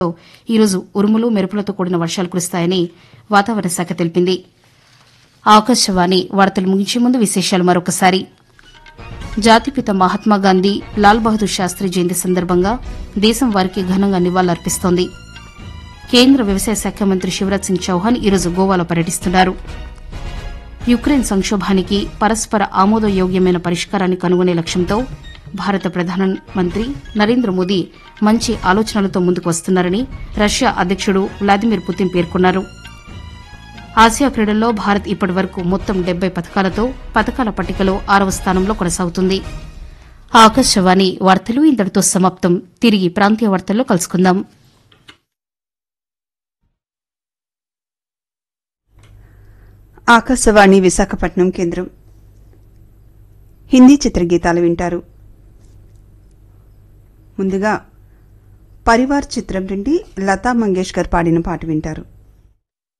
ఈరోజు ఉరుములు మెరుపులతో కూడిన వర్షాలు కురుస్తాయని వాతావరణ శాఖ తెలిపింది ఆకాశవాణి వార్తలు ముగించే ముందు విశేషాలు మరొకసారి జాతిపిత మహాత్మాగాంధీ లాల్ బహదూర్ శాస్త్రి జయంతి సందర్భంగా దేశం వారికి ఘనంగా నివాళులర్పిస్తోంది కేంద్ర వ్యవసాయ శాఖ మంత్రి శివరాజ్ సింగ్ చౌహాన్ ఈరోజు గోవాలో పర్యటిస్తున్నారు యుక్రెయిన్ సంక్షోభానికి పరస్పర ఆమోదయోగ్యమైన పరిష్కారాన్ని కనుగొనే లక్ష్యంతో భారత ప్రధానమంత్రి నరేంద్ర మోదీ మంచి ఆలోచనలతో ముందుకు వస్తున్నారని రష్యా అధ్యకుడు వ్లాదిమిర్ పుతిన్ పేర్కొన్నారు ఆసియా క్రీడల్లో భారత్ ఇప్పటి వరకు మొత్తం డెబ్బై పథకాలతో పథకాల పట్టికలో ఆరవ స్థానంలో కొనసాగుతుంది ఆకాశవాణి వార్తలు ఇంతటితో సమాప్తం తిరిగి ప్రాంతీయ వార్తల్లో కలుసుకుందాం ఆకాశవాణి విశాఖపట్నం కేంద్రం హిందీ చిత్రగీతాలు వింటారు ముందుగా పరివార్ చిత్రం నుండి లతా మంగేష్కర్ పాడిన పాట వింటారు